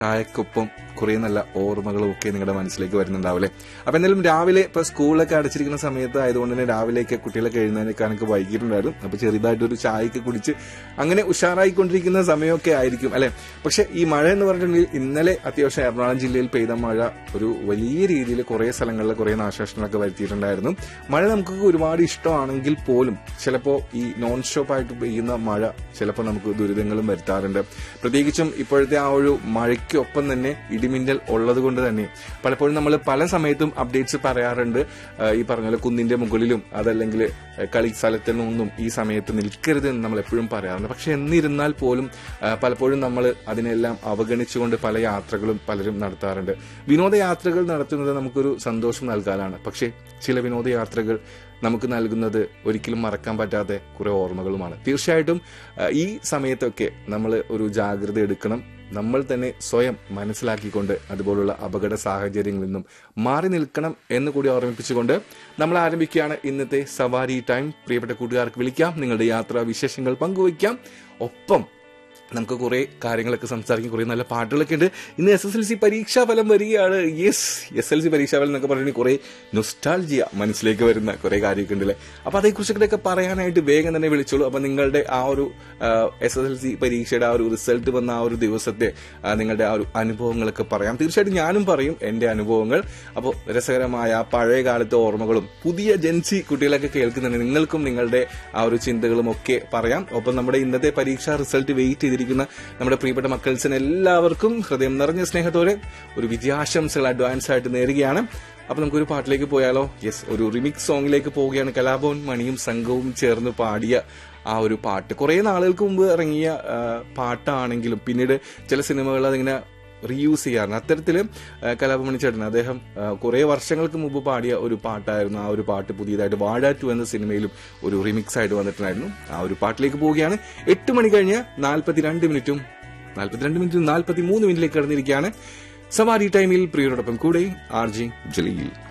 ചായക്കൊപ്പം കുറേ നല്ല ഓർമ്മകളും ഒക്കെ നിങ്ങളുടെ മനസ്സിലേക്ക് വരുന്നുണ്ടാവില്ലേ അപ്പൊ എന്തായാലും രാവിലെ ഇപ്പൊ സ്കൂളൊക്കെ അടച്ചിരിക്കുന്ന സമയത്ത് ആയതുകൊണ്ട് തന്നെ രാവിലെയൊക്കെ കുട്ടികളൊക്കെ എഴുന്നേക്കാനൊക്കെ വൈകിട്ടുണ്ടായിരുന്നു അപ്പൊ ചെറുതായിട്ടൊരു ചായയൊക്കെ കുടിച്ച് അങ്ങനെ ഉഷാറായിക്കൊണ്ടിരിക്കുന്ന സമയമൊക്കെ ആയിരിക്കും അല്ലെ പക്ഷെ ഈ മഴ എന്ന് പറഞ്ഞിട്ടുണ്ടെങ്കിൽ ഇന്നലെ അത്യാവശ്യം എറണാകുളം ജില്ലയിൽ പെയ്ത മഴ ഒരു വലിയ രീതിയിൽ കുറെ സ്ഥലങ്ങളിൽ കുറെ നാശനഷ്ടങ്ങളൊക്കെ വരുത്തിയിട്ടുണ്ടായിരുന്നു മഴ നമുക്ക് ഒരുപാട് ഇഷ്ടമാണെങ്കിൽ പോലും ചിലപ്പോൾ ഈ നോൺ സ്റ്റോപ്പ് ആയിട്ട് പെയ്യുന്ന മഴ ചിലപ്പോൾ നമുക്ക് ദുരിതങ്ങളും വരുത്താറുണ്ട് പ്രത്യേകിച്ചും ഇപ്പോഴത്തെ ആ ഒരു മഴയ്ക്കൊപ്പം തന്നെ ഇടിമിന്നൽ ഉള്ളത് കൊണ്ട് തന്നെ പലപ്പോഴും നമ്മൾ പല സമയത്തും അപ്ഡേറ്റ്സ് പറയാറുണ്ട് ആ, ഈ പറഞ്ഞ പോലെ കുന്നിന്റെ മുകളിലും അതല്ലെങ്കിൽ ആ, കളി സ്ഥലത്തിൽ നിന്നും ഈ സമയത്ത് നിൽക്കരുത് എന്ന് നമ്മൾ എപ്പോഴും പറയാറുണ്ട് പക്ഷെ എന്നിരുന്നാൽ പോലും ആ, പലപ്പോഴും നമ്മൾ അതിനെല്ലാം അവഗണിച്ചുകൊണ്ട് പല യാത്രകളും പലരും നടത്താറുണ്ട് വിനോദയാത്രകൾ നടത്തുന്നത് നമുക്കൊരു സന്തോഷം നൽകാനാണ് പക്ഷേ ചില വിനോദയാത്രകൾ നമുക്ക് നൽകുന്നത് ഒരിക്കലും മറക്കാൻ പറ്റാത്ത കുറെ ഓർമ്മകളുമാണ് തീർച്ചയായിട്ടും ആ, ഈ സമയത്തൊക്കെ നമ്മൾ ഒരു ജാഗ്രത എടുക്കണം നമ്മൾ തന്നെ സ്വയം മനസ്സിലാക്കിക്കൊണ്ട് അതുപോലുള്ള അപകട സാഹചര്യങ്ങളിൽ നിന്നും മാറി നിൽക്കണം എന്ന് കൂടി ഓർമ്മിപ്പിച്ചുകൊണ്ട് നമ്മൾ ആരംഭിക്കുകയാണ് ഇന്നത്തെ സവാരി ടൈം പ്രിയപ്പെട്ട കൂട്ടുകാർക്ക് വിളിക്കാം നിങ്ങളുടെ യാത്രാ വിശേഷങ്ങൾ പങ്കുവയ്ക്കാം ഒപ്പം നമുക്ക് കുറെ കാര്യങ്ങളൊക്കെ സംസാരിക്കും കുറെ നല്ല പാട്ടുകളൊക്കെ ഉണ്ട് ഇന്ന് എസ് എസ് എൽ സി പരീക്ഷാ ഫലം വരികയാണ് യെസ് എസ് എൽ സി പരീക്ഷാ ഫലം എന്നൊക്കെ പറഞ്ഞിട്ട് കുറെ നൊസ്റ്റാൾജിയ മനസ്സിലേക്ക് വരുന്ന കുറെ കാര്യമൊക്കെ ഉണ്ടല്ലേ അപ്പൊ അതേക്കുറിച്ചൊക്കെ പറയാനായിട്ട് വേഗം തന്നെ വിളിച്ചോളൂ അപ്പൊ നിങ്ങളുടെ ആ ഒരു എസ് എസ് എൽ സി പരീക്ഷയുടെ ആ ഒരു റിസൾട്ട് വന്ന ആ ഒരു ദിവസത്തെ ആ, നിങ്ങളുടെ ആ ഒരു അനുഭവങ്ങളൊക്കെ പറയാം തീർച്ചയായിട്ടും ഞാനും പറയും എന്റെ അനുഭവങ്ങൾ അപ്പോൾ രസകരമായ ആ പഴയ കാലത്തെ ഓർമ്മകളും പുതിയ ജൻസി കുട്ടികളൊക്കെ കേൾക്കുന്നുണ്ട് നിങ്ങൾക്കും നിങ്ങളുടെ ആ ഒരു ചിന്തകളും ഒക്കെ പറയാം ഒപ്പം നമ്മുടെ ഇന്നത്തെ പരീക്ഷാ റിസൾട്ട് വെയിറ്റ് ചെയ്തിരിക്കുന്ന നമ്മുടെ പ്രിയപ്പെട്ട മക്കൾസിന് എല്ലാവർക്കും ഹൃദയം നിറഞ്ഞ സ്നേഹത്തോടെ ഒരു വിജയാശംസകൾ അഡ്വാൻസ് ആയിട്ട് നേരുകയാണ് അപ്പൊ നമുക്കൊരു പാട്ടിലേക്ക് പോയാലോ യെസ് ഒരു റിമിക്സ് സോങ്ങിലേക്ക് പോവുകയാണ് കലാഭവൻ മണിയും സംഘവും ചേർന്ന് പാടിയ ആ ഒരു പാട്ട് കുറെ നാളുകൾക്ക് മുമ്പ് ഇറങ്ങിയ ആ, പാട്ടാണെങ്കിലും പിന്നീട് ചില സിനിമകൾ അതിങ്ങനെ റീയൂസ് ചെയ്യാറുണ്ട് അത്തരത്തില് ആ, കലാഭമണി ചേട്ടൻ അദ്ദേഹം ആ, കുറെ വർഷങ്ങൾക്ക് മുമ്പ് പാടിയ ഒരു പാട്ടായിരുന്നു ആ ഒരു പാട്ട് പുതിയതായിട്ട് വാഴ ടു എന്ന സിനിമയിലും ഒരു റിമിക്സ് ആയിട്ട് വന്നിട്ടുണ്ടായിരുന്നു ആ ഒരു പാട്ടിലേക്ക് പോവുകയാണ് എട്ട് മണി കഴിഞ്ഞ് നാൽപ്പത്തിരണ്ട് മിനിറ്റും നാൽപ്പത്തിരണ്ട് മിനിറ്റും നാൽപ്പത്തി മൂന്ന് മിനിറ്റിലേക്ക് കടന്നിരിക്കുകയാണ് സവാരി ടൈമിൽ പ്രിയരോടൊപ്പം കൂടെ ആർ ജി ജലീൽ